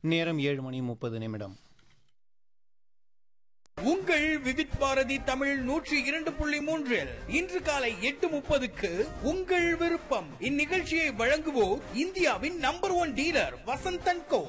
நேரம் ஏழு மணி முப்பது நிமிடம் உங்கள் விவித் பாரதி தமிழ் நூற்றி இரண்டு புள்ளி மூன்றில் இன்று காலை எட்டு முப்பதுக்கு உங்கள் விருப்பம் இந்நிகழ்ச்சியை வழங்குவோர் இந்தியாவின் number one dealer Vasanthan co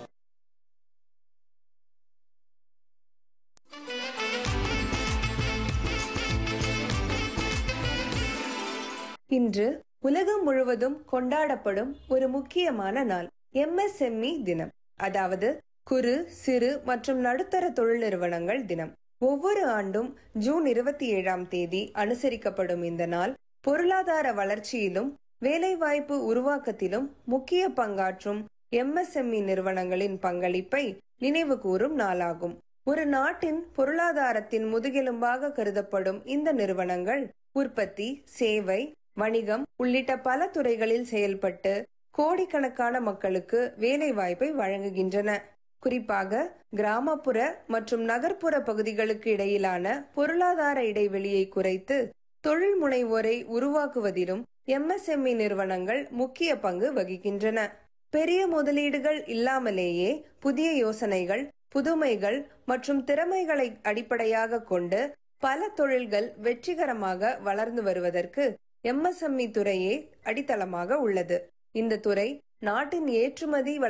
இன்று உலகம் முழுவதும் கொண்டாடப்படும் ஒரு முக்கியமான நாள் எம்எஸ்எம்இ தினம் அதாவது குறு சிறு மற்றும் நடுத்தர தொழில் நிறுவனங்கள் தினம் ஒவ்வொரு ஆண்டும் ஜூன் இருபத்தி ஏழாம் தேதி அனுசரிக்கப்படும் இந்த நாள் பொருளாதார வளர்ச்சியிலும் வேலைவாய்ப்பு உருவாக்கத்திலும் முக்கிய பங்காற்றும் எம்எஸ்எம்இ நிறுவனங்களின் பங்களிப்பை நினைவு கூறும் நாளாகும் ஒரு நாட்டின் பொருளாதாரத்தின் முதுகெலும்பாக கருதப்படும் இந்த நிறுவனங்கள் உற்பத்தி சேவை வணிகம் உள்ளிட்ட பல துறைகளில் செயல்பட்டு கோடிக்கணக்கான மக்களுக்கு வேலை வாய்ப்பை வழங்குகின்றன குறிப்பாக கிராமப்புற மற்றும் நகர்ப்புற பகுதிகளுக்கு இடையிலான பொருளாதார இடைவெளியை குறைத்து தொழில் முனைவோரை உருவாக்குவதிலும் எம்எஸ்எம்இ நிறுவனங்கள் முக்கிய பங்கு வகிக்கின்றன பெரிய முதலீடுகள் இல்லாமலேயே புதிய யோசனைகள் புதுமைகள் மற்றும் திறமைகளை அடிப்படையாக கொண்டு பல தொழில்கள் வெற்றிகரமாக வளர்ந்து வருவதற்கு எம்எஸ்எம்இ துறையே அடித்தளமாக உள்ளது இந்த துறை நாட்டின் ஏற்றுமதி